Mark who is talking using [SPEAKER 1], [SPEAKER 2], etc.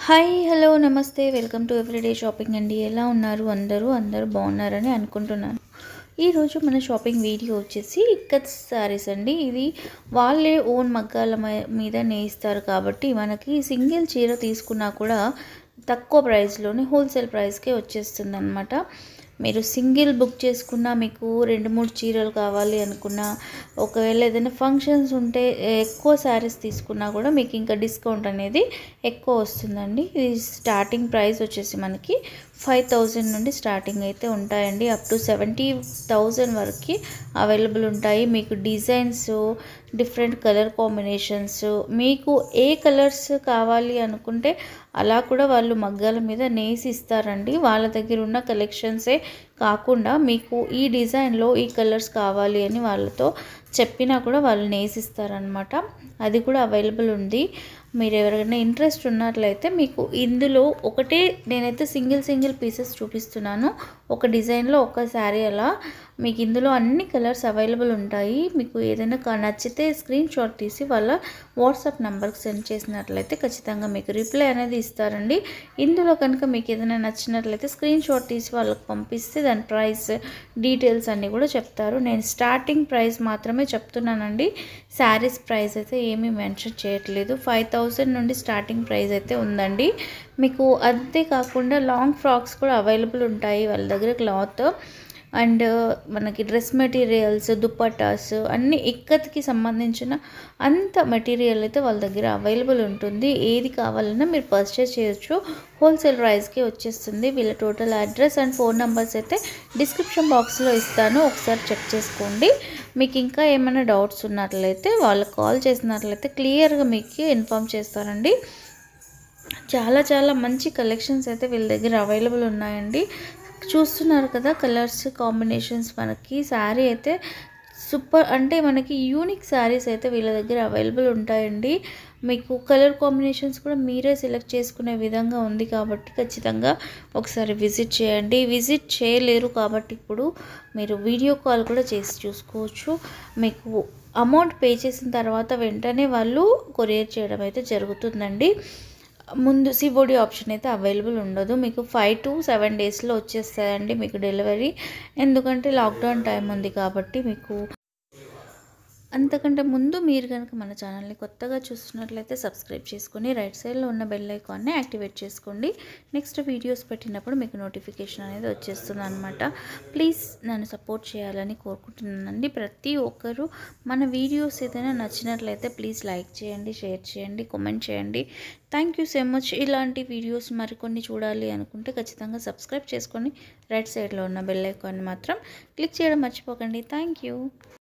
[SPEAKER 1] hi hello నమస్తే welcome to everyday shopping అండి ఎలా ఉన్నారు అందరూ అందరూ బాగున్నారని అనుకుంటున్నాను ఈరోజు మన షాపింగ్ వీడియో వచ్చేసి ఇక్కత్ శారీస్ అండి ఇది వాళ్ళే ఓన్ మగ్గాల మ- మీద నేయిస్తారు కాబట్టి మనకి సింగిల్ చీర తీసుకున్నా కూడా తక్కువ ప్రైస్లోనే హోల్సేల్ ప్రైస్కే వచ్చేస్తుంది అనమాట మీరు సింగిల్ బుక్ చేసుకున్నా మీకు రెండు మూడు చీరలు కావాలి అనుకున్నా ఒకవేళ ఏదైనా ఫంక్షన్స్ ఉంటే ఎక్కువ శారీస్ తీసుకున్నా కూడా మీకు ఇంకా డిస్కౌంట్ అనేది ఎక్కువ వస్తుందండి ఇది స్టార్టింగ్ ప్రైస్ వచ్చేసి మనకి ఫైవ్ థౌజండ్ నుండి స్టార్టింగ్ అయితే ఉంటాయండి అప్ టు సెవెంటీ థౌజండ్ వరకు అవైలబుల్ ఉంటాయి మీకు డిజైన్స్ డిఫరెంట్ కలర్ కాంబినేషన్స్ మీకు ఏ కలర్స్ కావాలి అనుకుంటే అలా కూడా వాళ్ళు మగ్గాల మీద నేసి ఇస్తారండి వాళ్ళ దగ్గర ఉన్న కలెక్షన్సే కాకుండా మీకు ఈ డిజైన్లో ఈ కలర్స్ కావాలి అని వాళ్ళతో చెప్పినా కూడా వాళ్ళు నేసిస్తారనమాట అది కూడా అవైలబుల్ ఉంది మీరు ఎవరైనా ఇంట్రెస్ట్ ఉన్నట్లయితే మీకు ఇందులో ఒకటే నేనైతే సింగిల్ సింగిల్ పీసెస్ చూపిస్తున్నాను ఒక డిజైన్లో ఒక శారీ అలా మీకు ఇందులో అన్ని కలర్స్ అవైలబుల్ ఉంటాయి మీకు ఏదైనా క- నచ్చితే స్క్రీన్ షాట్ తీసి వాళ్ళ వాట్సాప్ నెంబర్కి సెండ్ చేసినట్లయితే ఖచ్చితంగా మీకు రిప్లై అనేది ఇస్తారండి ఇందులో కనుక మీకు ఏదైనా నచ్చినట్లయితే స్క్రీన్ షాట్ తీసి వాళ్ళకి పంపిస్తే దాని ప్రైస్ డీటెయిల్స్ అన్నీ కూడా చెప్తారు నేను స్టార్టింగ్ ప్రైస్ మాత్రమే చెప్తున్నానండి శారీస్ ప్రైస్ అయితే ఏమీ మెన్షన్ చేయట్లేదు ఫైవ్ థౌజండ్ నుండి స్టార్టింగ్ ప్రైస్ అయితే ఉందండి మీకు అంతేకాకుండా లాంగ్ ఫ్రాక్స్ కూడా అవైలబుల్ ఉంటాయి వాళ్ళ దగ్గర క్లాత్ అండ్ మనకి డ్రెస్ మెటీరియల్స్ దుప్పటాస్ అన్ని ఇక్కత్కి సంబంధించిన అంత మెటీరియల్ అయితే వాళ్ళ దగ్గర అవైలబుల్ ఉంటుంది ఏది కావాలన్నా మీరు పర్చేస్ చేయొచ్చు హోల్సేల్ ప్రైస్కి వచ్చేస్తుంది వీళ్ళ total address and phone numbers అయితే డిస్క్రిప్షన్ బాక్స్లో ఇస్తాను ఒకసారి చెక్ చేసుకోండి మీకు ఇంకా ఏమైనా డౌట్స్ ఉన్నట్లయితే వాళ్ళకి కాల్ చేసినట్లయితే క్లియర్గా మీకు ఇన్ఫామ్ చేస్తారండి చాలా చాలా మంచి కలెక్షన్స్ అయితే వీళ్ళ దగ్గర అవైలబుల్ ఉన్నాయండి చూస్తున్నారు కదా కలర్స్ కాంబినేషన్స్ మనకి శారీ అయితే సూపర్ అంటే మనకి యూనిక్ శారీస్ అయితే వీళ్ళ దగ్గర అవైలబుల్ ఉంటాయండి మీకు కలర్ కాంబినేషన్స్ కూడా మీరే సెలెక్ట్ చేసుకునే విధంగా ఉంది కాబట్టి ఖచ్చితంగా ఒకసారి విజిట్ చేయండి విజిట్ చేయలేరు కాబట్టి ఇప్పుడు మీరు వీడియో కాల్ కూడా చేసి చూసుకోవచ్చు మీకు అమౌంట్ పే చేసిన తర్వాత వెంటనే వాళ్ళు కొరియర్ చేయడం అయితే జరుగుతుందండి ముందు సిఓడి ఆప్షన్ అయితే అవైలబుల్ ఉండదు మీకు ఫైవ్ టు సెవెన్ డేస్లో వచ్చేస్తాయండి మీకు డెలివరీ ఎందుకంటే లాక్డౌన్ టైం ఉంది కాబట్టి మీకు అంతకంటే ముందు మీరు కనుక మన ఛానల్ని కొత్తగా చూస్తున్నట్లయితే సబ్స్క్రైబ్ చేసుకొని రైట్ సైడ్లో ఉన్న బెల్ ఐకాన్ని యాక్టివేట్ చేసుకోండి నెక్స్ట్ వీడియోస్ పెట్టినప్పుడు మీకు నోటిఫికేషన్ అనేది వచ్చేస్తుంది అనమాట ప్లీజ్ నన్ను సపోర్ట్ చేయాలని కోరుకుంటున్నానండి ప్రతి ఒక్కరూ మన వీడియోస్ ఏదైనా నచ్చినట్లయితే ప్లీజ్ లైక్ చేయండి షేర్ చేయండి కామెంట్ చేయండి థ్యాంక్ యూ సో మచ్ ఇలాంటి వీడియోస్ మరికొన్ని చూడాలి అనుకుంటే ఖచ్చితంగా సబ్స్క్రైబ్ చేసుకొని రైట్ సైడ్లో ఉన్న బెల్ ఐకాన్ని మాత్రం క్లిక్ చేయడం మర్చిపోకండి థ్యాంక్ యూ